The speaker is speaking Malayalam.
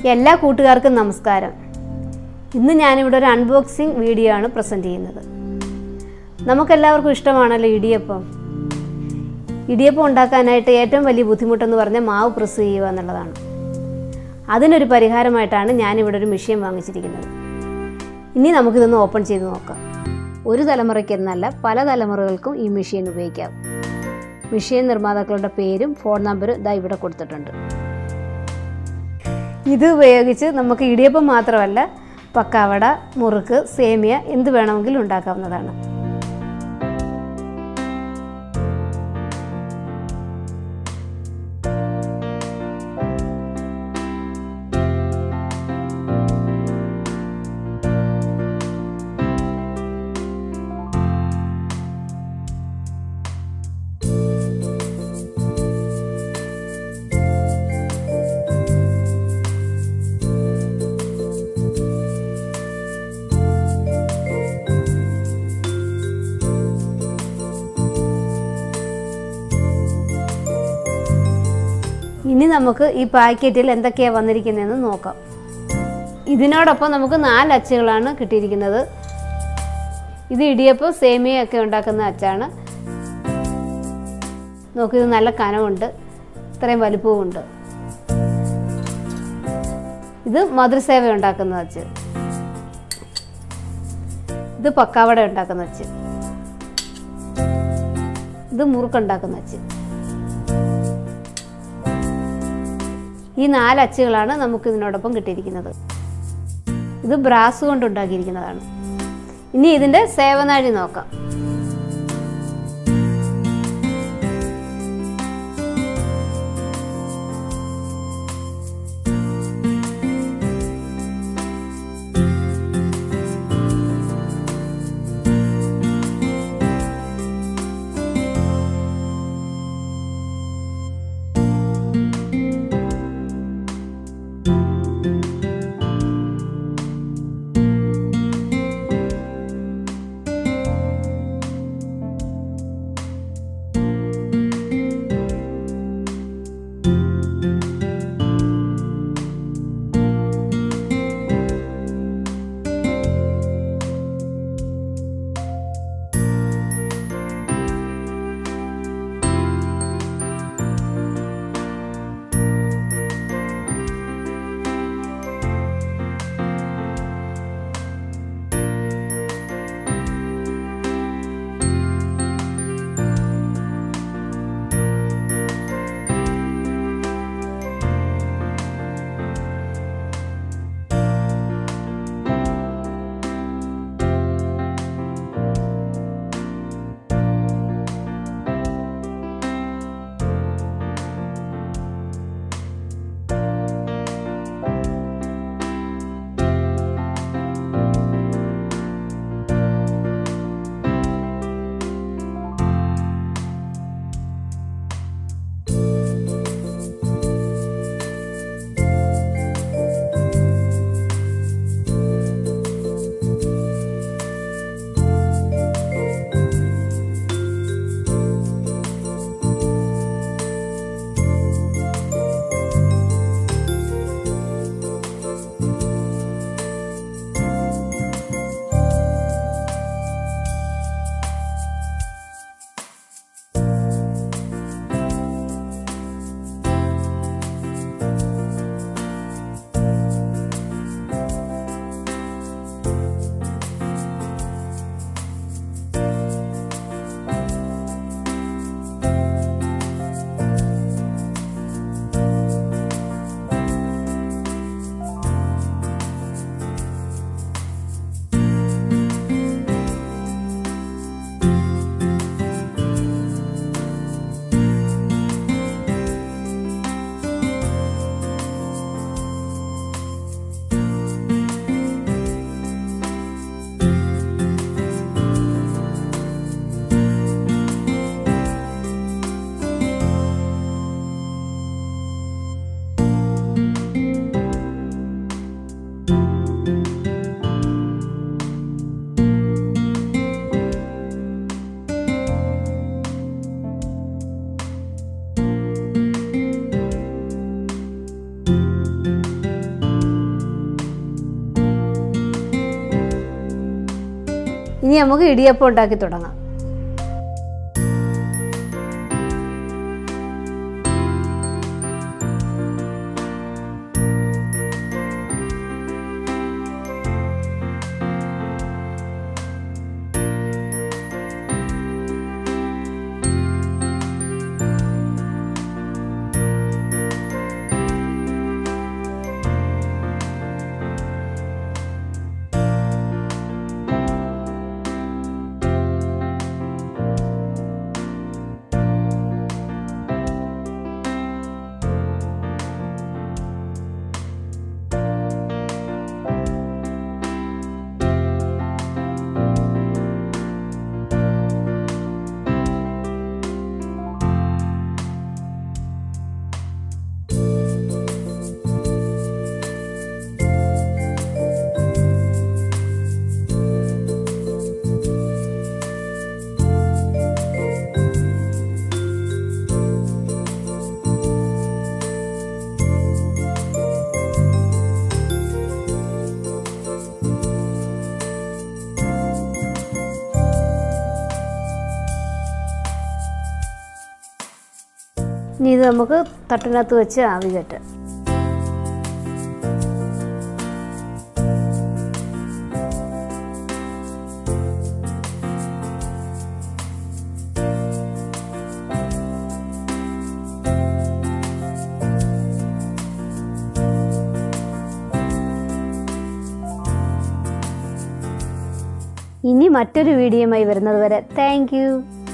എല്ലാ കൂട്ടുകാർക്കും നമസ്കാരം ഇന്ന് ഞാനിവിടെ ഒരു അൺബോക്സിങ് വീഡിയോ ആണ് പ്രസൻറ്റ് ചെയ്യുന്നത് നമുക്കെല്ലാവർക്കും ഇഷ്ടമാണല്ലോ ഇടിയപ്പം ഇടിയപ്പം ഉണ്ടാക്കാനായിട്ട് ഏറ്റവും വലിയ ബുദ്ധിമുട്ടെന്ന് പറഞ്ഞാൽ മാവ് പ്രസ് ചെയ്യുക എന്നുള്ളതാണ് അതിനൊരു പരിഹാരമായിട്ടാണ് ഞാനിവിടെ ഒരു മെഷീൻ വാങ്ങിച്ചിരിക്കുന്നത് ഇനി നമുക്കിതൊന്ന് ഓപ്പൺ ചെയ്ത് നോക്കാം ഒരു തലമുറയ്ക്ക് എന്നല്ല പല തലമുറകൾക്കും ഈ മെഷീൻ ഉപയോഗിക്കാം മെഷീൻ നിർമ്മാതാക്കളുടെ പേരും ഫോൺ നമ്പറും ഇതാ ഇവിടെ കൊടുത്തിട്ടുണ്ട് ഇത് ഉപയോഗിച്ച് നമുക്ക് ഇടിയപ്പം മാത്രമല്ല പക്കാവട മുറുക്ക് സേമിയ എന്ത് വേണമെങ്കിലും ഉണ്ടാക്കാവുന്നതാണ് ഇനി നമുക്ക് ഈ പാക്കറ്റിൽ എന്തൊക്കെയാണ് വന്നിരിക്കുന്നതെന്ന് നോക്കാം ഇതിനോടൊപ്പം നമുക്ക് നാല് അച്ചുകളാണ് കിട്ടിയിരിക്കുന്നത് ഇത് ഇടിയപ്പം സേമിയ ഒക്കെ ഉണ്ടാക്കുന്ന അച്ചാണ് നോക്കിയത് നല്ല കനമുണ്ട് ഇത്രയും വലുപ്പവുമുണ്ട് ഇത് മധുരസേവ ഉണ്ടാക്കുന്ന അച്ച് ഇത് പക്കാവട ഉണ്ടാക്കുന്ന അച്ച് ഇത് മുറുക്കുണ്ടാക്കുന്ന അച്ച് ഈ നാല് അച്ചുകളാണ് നമുക്ക് ഇതിനോടൊപ്പം കിട്ടിയിരിക്കുന്നത് ഇത് ബ്രാസ് കൊണ്ട് ഉണ്ടാക്കിയിരിക്കുന്നതാണ് ഇനി ഇതിൻ്റെ സേവനാഴി നോക്കാം ഇനി നമുക്ക് ഇടിയപ്പം ഉണ്ടാക്കി തുടങ്ങാം ഇനി ഇത് നമുക്ക് തട്ടിനകത്ത് വെച്ച് ആവി കയറ്റാം ഇനി മറ്റൊരു വീഡിയോയുമായി വരുന്നത് വരെ താങ്ക്